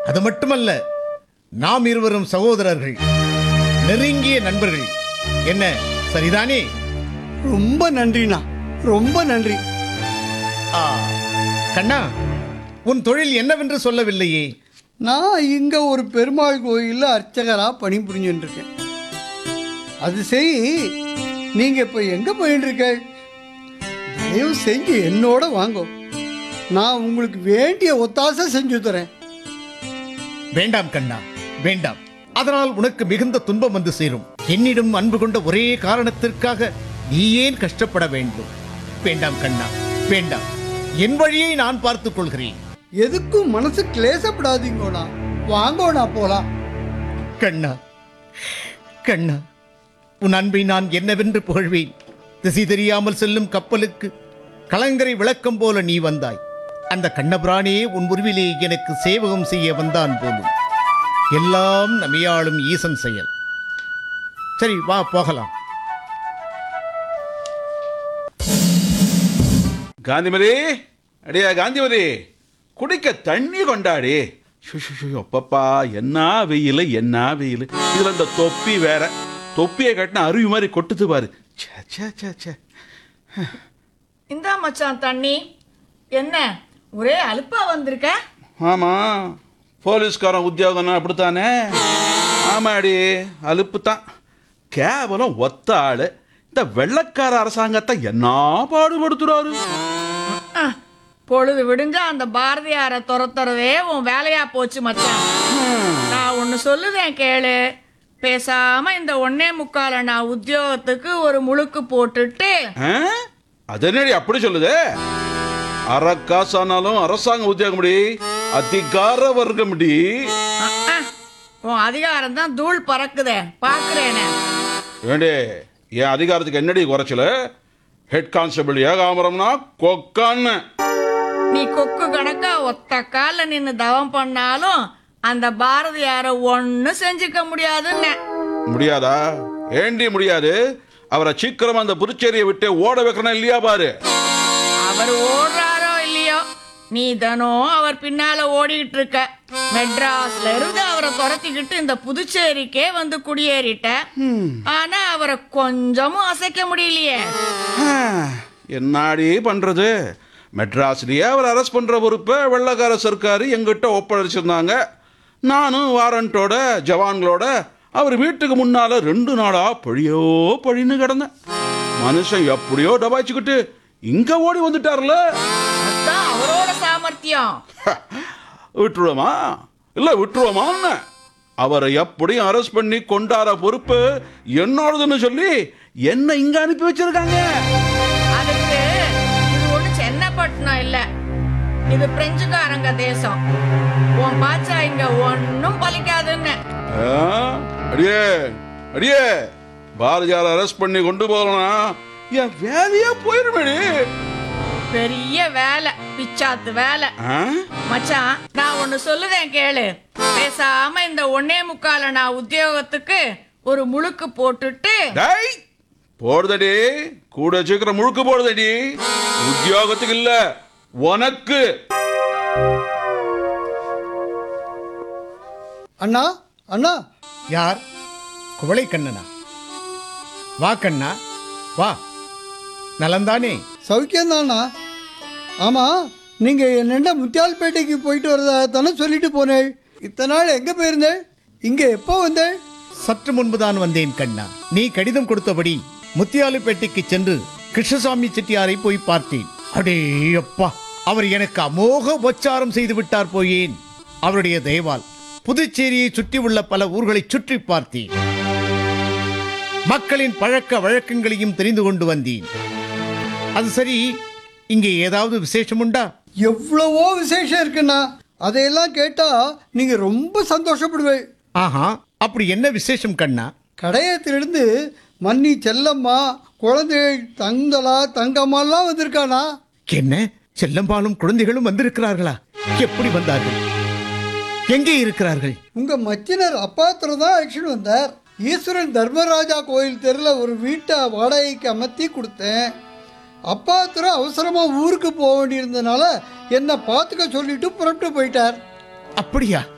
அது மட்டுமல்ல நாம் இருவரும் சகோதரர்கள் நெருங்கிய நண்பர்கள் என்ன சரிதானே ரொம்ப நன்றிண்ணா ரொம்ப நன்றி ஆ, கண்ணா உன் தொழில் என்னவென்று சொல்லவில்லையே நான் இங்கே ஒரு பெருமாள் கோயிலில் அர்ச்சகராக பணிபுரிஞ்சுட்டு இருக்கேன் அது சரி நீங்கள் இப்போ எங்கே போயிட்டு இருக்க தயவு செஞ்சு என்னோட வாங்கோ நான் உங்களுக்கு வேண்டிய ஒத்தாசை செஞ்சு தரேன் வேண்டாம் கண்ணா வேண்டாம் அதனால் உனக்கு மிகுந்த துன்பம் வந்து சேரும் என்னிடம் அன்பு கொண்ட ஒரே காரணத்திற்காக நீ ஏன் கஷ்டப்பட வேண்டும் வேண்டாம் கண்ணா வேண்டாம் என் வழியை நான் பார்த்துக் கொள்கிறேன் எதுக்கும் மனசு கிளேசப்படாதீங்கோண்ணா வாங்கோண்ணா போகலாம் கண்ணா கண்ணா உன் அன்பை நான் என்னவென்று புகழ்வேன் திசை தெரியாமல் செல்லும் கப்பலுக்கு கலங்கரை விளக்கம் போல நீ வந்தாய் அந்த கண்ணபிரானே உன் உருவிலே எனக்கு சேவகம் செய்ய வந்தான் போலும் எல்லாம் நமையாளும் ஈசன் செயல் சரி வா போகலாம் காந்திமதி அடியா காந்திமதி குடிக்க தண்ணி கொண்டாடி ஷு, ஷு, ஷு, அப்பப்பா என்ன வெயில் என்ன வெயில் இதுல இந்த தொப்பி வேற தொப்பியை கட்டின அருவி மாதிரி கொட்டுது பாரு ச்சே, ச்சே, ச்சே, ச்சே. இந்தா மச்சான் தண்ணி என்ன ஒரே அலுப்பா வந்திருக்க ஆமா போலீஸ்காரன் உத்தியோகம்னா அப்படித்தானே ஆமாடி அலுப்பு தான் கேவலம் ஒத்த ஆளு இந்த வெள்ளக்கார அரசாங்கத்தை என்ன பாடுபடுத்துறாரு அஹ், பொழுது விடிஞ்சா அந்த பாரதியாரை துரத்துறதே உன் வேலையா போச்சு மச்சான் நான் ஒன்னு சொல்லுதேன் கேளு பேசாம இந்த ஒன்னே முக்கால நான் உத்தியோகத்துக்கு ஒரு முழுக்கு போட்டுட்டு ஆ? அது என்னடி அப்படி சொல்லுது அறக்காசானாலும் அரசாங்க உத்தியோகம் முடி அதிகார வர்க்கம் முடி அஹ், அஹ், உன் அதிகாரம் தான் தூள் பறக்குதே பாக்குறேனே ஏண்டே என் அதிகாரத்துக்கு என்னடி குறைச்சல ஹெட் கான்ஸ்டபிள் ஏகாமரம்னா கொக்கான்னு நீ கொக்கு கணக்கா ஒத்த கால்ல நின்னு தவம் பண்ணாலும் அந்த பாரதியார ஒண்ணு செஞ்சுக்க முடியாதுன்னு முடியாதா ஏண்டி முடியாது அவரை சீக்கிரமா அந்த புதுச்சேரியை விட்டு ஓட வைக்கிறனா இல்லையா பாரு அவர் ஓடுறாரோ இல்லையோ நீ தினம் அவர் பின்னால ஓடிக்கிட்டு இருக்க மெட்ராஸ்ல இருந்து அவரை துரத்திக்கிட்டு இந்த புதுச்சேரிக்கே வந்து குடியேறிட்ட ஆனா அவரை கொஞ்சமும் அசைக்க முடியலையே என்னாடி பண்றது மெட்ராஸ்லயே அவர் அரெஸ்ட் பண்ற பொறுப்பை வெள்ளக்கார சர்க்காரு எங்கிட்ட ஒப்படைச்சிருந்தாங்க நானும் வாரண்டோட ஜவான்களோட அவர் வீட்டுக்கு முன்னால ரெண்டு நாளா பழியோ பழின்னு கிடந்தேன் மனுஷன் எப்படியோ டபாய்ச்சிக்கிட்டு இங்க ஓடி வந்துட்டார்ல அதான் அவரோட சாமர்த்தியம் விட்டுருவோமா இல்ல விட்டுருவோமான்னு அவரை எப்படியும் அரெஸ்ட் பண்ணி கொண்டாட பொறுப்பு என்னோடதுன்னு சொல்லி என்ன இங்க அனுப்பி வச்சிருக்காங்க அதுக்கு இது ஒண்ணு சென்னப்பட்டினம் இல்ல இது பிரெஞ்சுக்காரங்க தேசம் உன் பாச்சா இங்க ஒன்னும் பலிக்காதுன்னு ஆ? அடியே அடியே பாரதியார் அரெஸ்ட் பண்ணி கொண்டு போகலாம் என் வேலையா போயிருமேடி பெரிய வேலை பிச்சாத்து வேலை ஆ? மச்சான் நான் ஒன்னு சொல்லுதேன் கேளு பேசாம இந்த ஒன்னே முக்கால நான் உத்தியோகத்துக்கு ஒரு முழுக்கு போட்டுட்டு டேய் போடுதடி கூட சீக்கிரம் முழுக்க போடுதடி உத்தியோகத்துக்கு இல்ல உனக்கு அண்ணா அண்ணா யார் குவளை கண்ணனா வா கண்ணா வா நலந்தானே சௌக்கியம்தாண்ணா ஆமாம் நீங்கள் என்னென்ன முத்தியால்பேட்டைக்கு போயிட்டு வரதா தானே சொல்லிட்டு போனேன் இத்தனை நாள் எங்கே போயிருந்தேன் இங்கே எப்போ வந்தேன் சற்று முன்புதான் வந்தேன் கண்ணா நீ கடிதம் கொடுத்தபடி முத்தியாலுப்பேட்டைக்கு சென்று கிருஷ்ணசாமி செட்டியாரை போய் பார்த்தேன் அடே அப்பா அவர் எனக்கு அமோக உபச்சாரம் செய்து விட்டார் போயேன் அவருடைய தயவால் புதுச்சேரியை சுற்றியுள்ள பல ஊர்களை சுற்றி பார்த்தேன் மக்களின் பழக்க வழக்கங்களையும் தெரிந்து கொண்டு வந்தேன் அது சரி இங்கே ஏதாவது விசேஷம் உண்டா எவ்வளவோ விசேஷம் இருக்குண்ணா அதையெல்லாம் கேட்டால் நீங்கள் ரொம்ப சந்தோஷப்படுவேன் ஆஹா அப்படி என்ன விசேஷம் கண்ணா கடையத்திலிருந்து மன்னி செல்லம்மா குழந்தை தங்கலா தங்கம்மாலாம் வந்திருக்கானா என்ன செல்லம்பாலும் குழந்தைகளும் வந்திருக்கிறார்களா எப்படி வந்தார்கள் எங்கே இருக்கிறார்கள் உங்க மச்சினர் அப்பாத்திரம் தான் அழைச்சிட்டு வந்தார் ஈஸ்வரன் தர்மராஜா கோயில் தெருவில் ஒரு வீட்டை வாடகைக்கு அமர்த்தி கொடுத்தேன் அப்பாத்திரம் அவசரமாக ஊருக்கு போக வேண்டியிருந்தனால என்னை பார்த்துக்க சொல்லிட்டு புறப்பட்டு போயிட்டார் அப்படியா